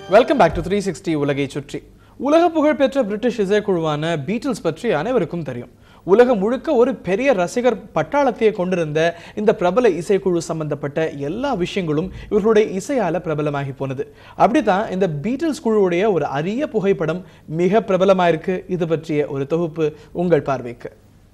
welcome back to three sixty உலகை சுற்றி உலக புகழ்பெற்ற பிரிட்டிஷ் இசைக்குழுவான பீட்டில்ஸ் பற்றி அனைவருக்கும் தெரியும் உலகம் முழுக்க ஒரு பெரிய ரசிகர் பட்டாளத்தையே கொண்டிருந்த இந்த பிரபல இசைக்குழு சம்பந்தப்பட்ட எல்லா விஷயங்களும் இவர்களுடைய இசையால பிரபலமாகி போனது அப்படிதான் இந்த பீட்டில்ஸ் குழுவுடைய ஒரு அரிய புகைப்படம் மிக பிரபலமாயிருக்கு இது பற்றிய ஒரு தொகுப்பு உங்கள் பார்வைக்கு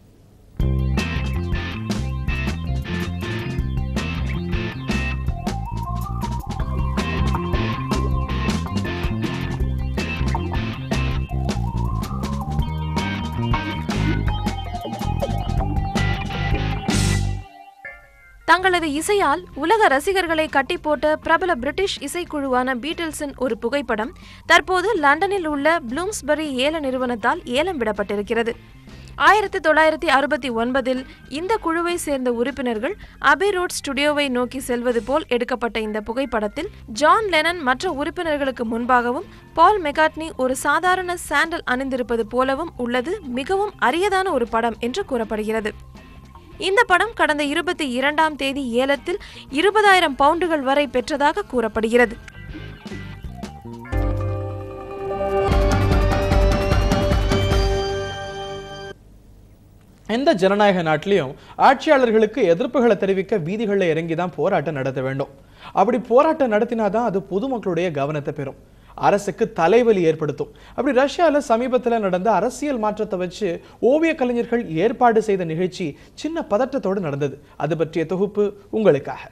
தங்களது இசையால் உலக ரசிகர்களை கட்டி போட்ட பிரபல பிரிட்டிஷ் இசைக்குழுவான பீட்டில்ஸின் ஒரு புகைப்படம் தற்போது லண்டனில் உள்ள ப்ளூம்ஸ்பரி ஏல நிறுவனத்தால் ஏலம் விடப்பட்டிருக்கிறது ஆயிரத்தி தொள்ளாயிரத்தி அறுபத்தி ஒன்பதில் இந்த குழுவை சேர்ந்த உறுப்பினர்கள் அபே ரோட் ஸ்டுடியோவை நோக்கி செல்வது போல் எடுக்கப்பட்ட இந்த புகைப்படத்தில் ஜான் லெனன் மற்ற உறுப்பினர்களுக்கு முன்பாகவும் பால் மெகாட்னி ஒரு சாதாரண சாண்டல் அணிந்திருப்பது போலவும் உள்ளது மிகவும் அரியதான ஒரு படம் என்று கூறப்படுகிறது இந்த படம் கடந்த இருபத்தி இரண்டாம் தேதி ஏலத்தில் இருபதாயிரம் பவுண்டுகள் வரை பெற்றதாக கூறப்படுகிறது எந்த ஜனநாயக நாட்டிலையும் ஆட்சியாளர்களுக்கு எதிர்ப்புகளை தெரிவிக்க வீதிகளில் இறங்கி தான் போராட்டம் நடத்த வேண்டும் அப்படி போராட்டம் நடத்தினாதான் அது பொதுமக்களுடைய கவனத்தை பெறும் அரசுக்கு தலைவலி ஏற்படுத்தும் அப்படி ரஷ்யாவில் சமீபத்தில் நடந்த அரசியல் மாற்றத்தை வச்சு ஓவிய கலைஞர்கள் ஏற்பாடு செய்த நிகழ்ச்சி சின்ன பதட்டத்தோடு நடந்தது அது பற்றிய தொகுப்பு உங்களுக்காக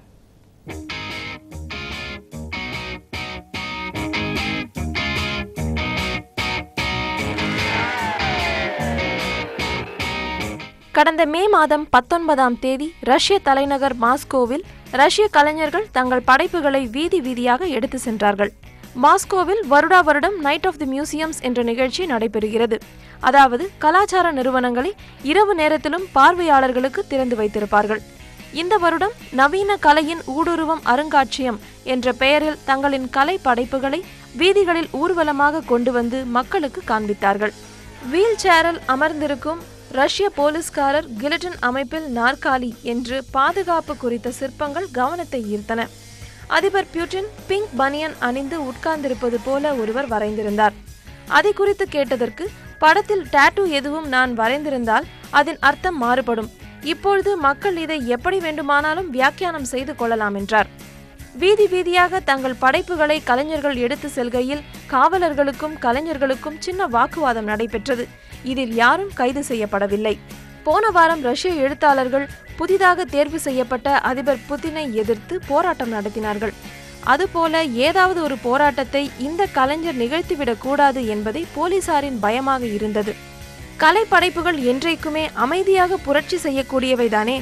கடந்த மே மாதம் பத்தொன்பதாம் தேதி ரஷ்ய தலைநகர் மாஸ்கோவில் ரஷ்ய கலைஞர்கள் தங்கள் படைப்புகளை வீதி வீதியாக எடுத்து சென்றார்கள் மாஸ்கோவில் வருடா வருடம் நைட் ஆஃப் தி மியூசியம்ஸ் என்ற நிகழ்ச்சி நடைபெறுகிறது அதாவது கலாச்சார நிறுவனங்களை இரவு நேரத்திலும் பார்வையாளர்களுக்கு திறந்து வைத்திருப்பார்கள் இந்த வருடம் நவீன கலையின் ஊடுருவம் அருங்காட்சியம் என்ற பெயரில் தங்களின் கலை படைப்புகளை வீதிகளில் ஊர்வலமாக கொண்டு வந்து மக்களுக்கு காண்பித்தார்கள் வீல் சேரில் அமர்ந்திருக்கும் ரஷ்ய போலீஸ்காரர் கிலட்டன் அமைப்பில் நாற்காலி என்று பாதுகாப்பு குறித்த சிற்பங்கள் கவனத்தை ஈர்த்தன அதிபர் பியூட்டின் பிங்க் பனியன் அணிந்து உட்கார்ந்திருப்பது போல ஒருவர் வரைந்திருந்தார் அதை குறித்து கேட்டதற்கு படத்தில் டாட்டூ எதுவும் நான் வரைந்திருந்தால் அதன் அர்த்தம் மாறுபடும் இப்பொழுது மக்கள் இதை எப்படி வேண்டுமானாலும் வியாக்கியானம் செய்து கொள்ளலாம் என்றார் வீதி வீதியாக தங்கள் படைப்புகளை கலைஞர்கள் எடுத்து செல்கையில் காவலர்களுக்கும் கலைஞர்களுக்கும் சின்ன வாக்குவாதம் நடைபெற்றது இதில் யாரும் கைது செய்யப்படவில்லை போன வாரம் ரஷ்ய எழுத்தாளர்கள் புதிதாக தேர்வு செய்யப்பட்ட அதிபர் புதினை எதிர்த்து போராட்டம் நடத்தினார்கள் அதுபோல ஏதாவது ஒரு போராட்டத்தை இந்த கலைஞர் நிகழ்த்திவிடக் கூடாது என்பதை போலீசாரின் பயமாக இருந்தது கலை படைப்புகள் என்றைக்குமே அமைதியாக புரட்சி செய்யக்கூடியவைதானே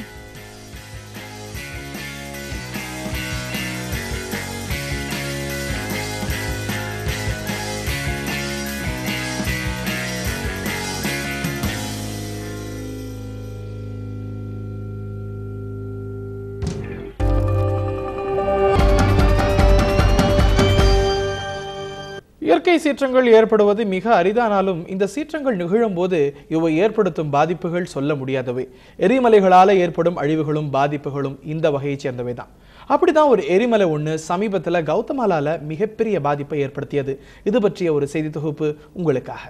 இயற்கை சீற்றங்கள் ஏற்படுவது மிக அரிதானாலும் இந்த சீற்றங்கள் நிகழும்போது இவை ஏற்படுத்தும் பாதிப்புகள் சொல்ல முடியாதவை எரிமலைகளால ஏற்படும் அழிவுகளும் பாதிப்புகளும் இந்த வகையைச் சேர்ந்தவை தான் அப்படிதான் ஒரு எரிமலை ஒன்று சமீபத்தில் கௌதமாலால மிகப்பெரிய பாதிப்பை ஏற்படுத்தியது இது பற்றிய ஒரு செய்தி தொகுப்பு உங்களுக்காக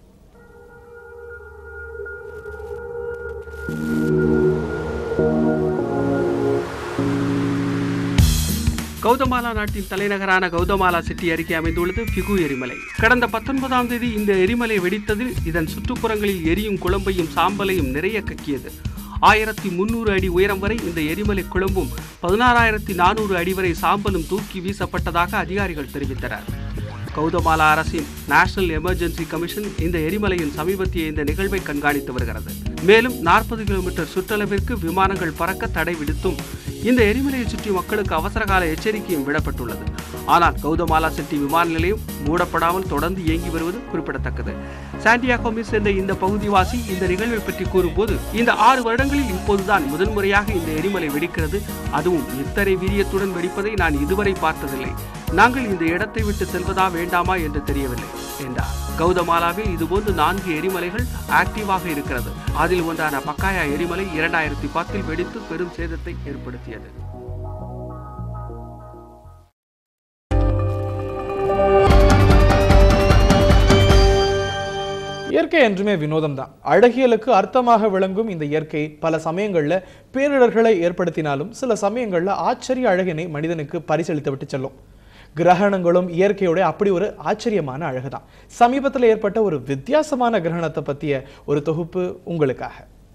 கௌதமாலா நாட்டின் தலைநகரான கௌதமாலா சிட்டி அருகே அமைந்துள்ளது பிகு எரிமலை கடந்த பத்தொன்பதாம் தேதி இந்த எரிமலை வெடித்ததில் இதன் சுற்றுப்புறங்களில் எரியும் குழம்பையும் சாம்பலையும் நிறைய கக்கியது ஆயிரத்தி முன்னூறு அடி உயரம் வரை இந்த எரிமலை குழம்பும் பதினாறாயிரத்தி நானூறு அடி வரை சாம்பலும் தூக்கி வீசப்பட்டதாக அதிகாரிகள் தெரிவித்தனர் கௌதமாலா அரசின் நேஷனல் எமர்ஜென்சி கமிஷன் இந்த எரிமலையின் சமீபத்திய இந்த நிகழ்வை கண்காணித்து வருகிறது மேலும் நாற்பது கிலோமீட்டர் சுற்றளவிற்கு விமானங்கள் பறக்க தடை விடுத்தும் இந்த எரிமலையை சுற்றி மக்களுக்கு அவசரகால எச்சரிக்கையும் விடப்பட்டுள்ளது ஆனால் கௌதமாலா சிட்டி விமான நிலையம் மூடப்படாமல் தொடர்ந்து இயங்கி வருவது குறிப்பிடத்தக்கது சாண்டியாகோ மிஸ் என்ற இந்த பகுதிவாசி இந்த நிகழ்வை பற்றி கூறும்போது இந்த ஆறு வருடங்களில் இப்போதுதான் முதல் முறையாக இந்த எரிமலை வெடிக்கிறது அதுவும் இத்தனை வீரியத்துடன் வெடிப்பதை நான் இதுவரை பார்த்ததில்லை நாங்கள் இந்த இடத்தை விட்டு செல்வதா வேண்டாமா என்று தெரியவில்லை என்றார் கௌதமாலாவில் இதுபோன்று நான்கு எரிமலைகள் ஆக்டிவாக இருக்கிறது அதில் ஒன்றான பக்காயா எரிமலை இரண்டாயிரத்தி பத்தில் வெடித்து பெரும் சேதத்தை ஏற்படுத்தியது இயற்கை என்றுமே வினோதம் தான் அழகியலுக்கு அர்த்தமாக விளங்கும் இந்த இயற்கை பல சமயங்கள்ல பேரிடர்களை ஏற்படுத்தினாலும் சில சமயங்கள்ல ஆச்சரிய அழகினை மனிதனுக்கு பரிசளித்து விட்டு செல்லும் கிரகணங்களும் இயற்கையோட அப்படி ஒரு ஆச்சரியமான அழகுதான் சமீபத்தில் ஏற்பட்ட ஒரு வித்தியாசமான கிரகணத்தை பத்திய ஒரு தொகுப்பு உங்களுக்காக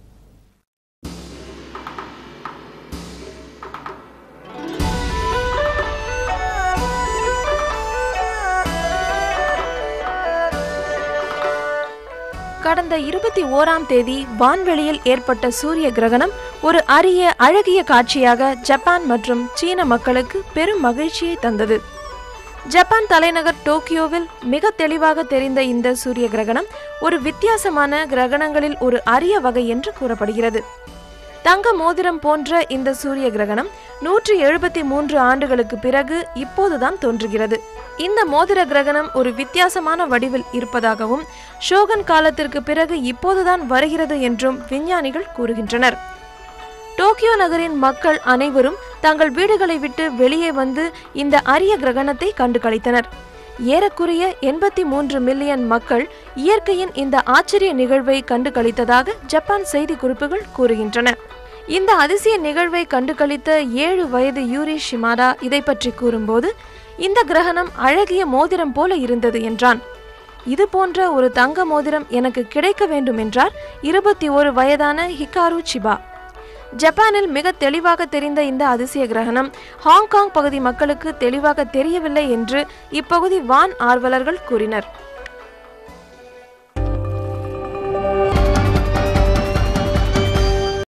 கடந்த இருபத்தி ஓராம் தேதி வான்வெளியில் ஏற்பட்ட சூரிய கிரகணம் ஒரு அரிய அழகிய காட்சியாக ஜப்பான் மற்றும் சீன மக்களுக்கு பெரும் மகிழ்ச்சியை தந்தது ஜப்பான் தலைநகர் டோக்கியோவில் மிக தெளிவாக தெரிந்த இந்த சூரிய கிரகணம் ஒரு வித்தியாசமான கிரகணங்களில் ஒரு அரிய வகை என்று கூறப்படுகிறது தங்க மோதிரம் போன்ற இந்த சூரிய கிரகணம் நூற்றி எழுபத்தி மூன்று ஆண்டுகளுக்கு பிறகு இப்போதுதான் தோன்றுகிறது இந்த மோதிர கிரகணம் ஒரு வித்தியாசமான வடிவில் இருப்பதாகவும் ஷோகன் காலத்திற்கு பிறகு இப்போதுதான் வருகிறது என்றும் விஞ்ஞானிகள் கூறுகின்றனர் டோக்கியோ நகரின் மக்கள் அனைவரும் தங்கள் வீடுகளை விட்டு வெளியே வந்து இந்த அரிய கிரகணத்தை கண்டு களித்தனர் ஏறக்குறைய எண்பத்தி மூன்று மில்லியன் மக்கள் இயற்கையின் இந்த ஆச்சரிய நிகழ்வை கண்டு களித்ததாக ஜப்பான் செய்தி குறிப்புகள் கூறுகின்றன இந்த அதிசய நிகழ்வை கண்டு களித்த ஏழு வயது யூரி ஷிமாடா இதை பற்றி கூறும்போது இந்த கிரகணம் அழகிய மோதிரம் போல இருந்தது என்றான் இது போன்ற ஒரு தங்க மோதிரம் எனக்கு கிடைக்க வேண்டும் என்றார் இருபத்தி ஒரு வயதான ஹிகாரு சிபா ஜப்பானில் மிக தெளிவாக தெரிந்த இந்த அதிசய கிரகணம் ஹாங்காங் பகுதி மக்களுக்கு தெளிவாக தெரியவில்லை என்று இப்பகுதி வான் ஆர்வலர்கள் கூறினர்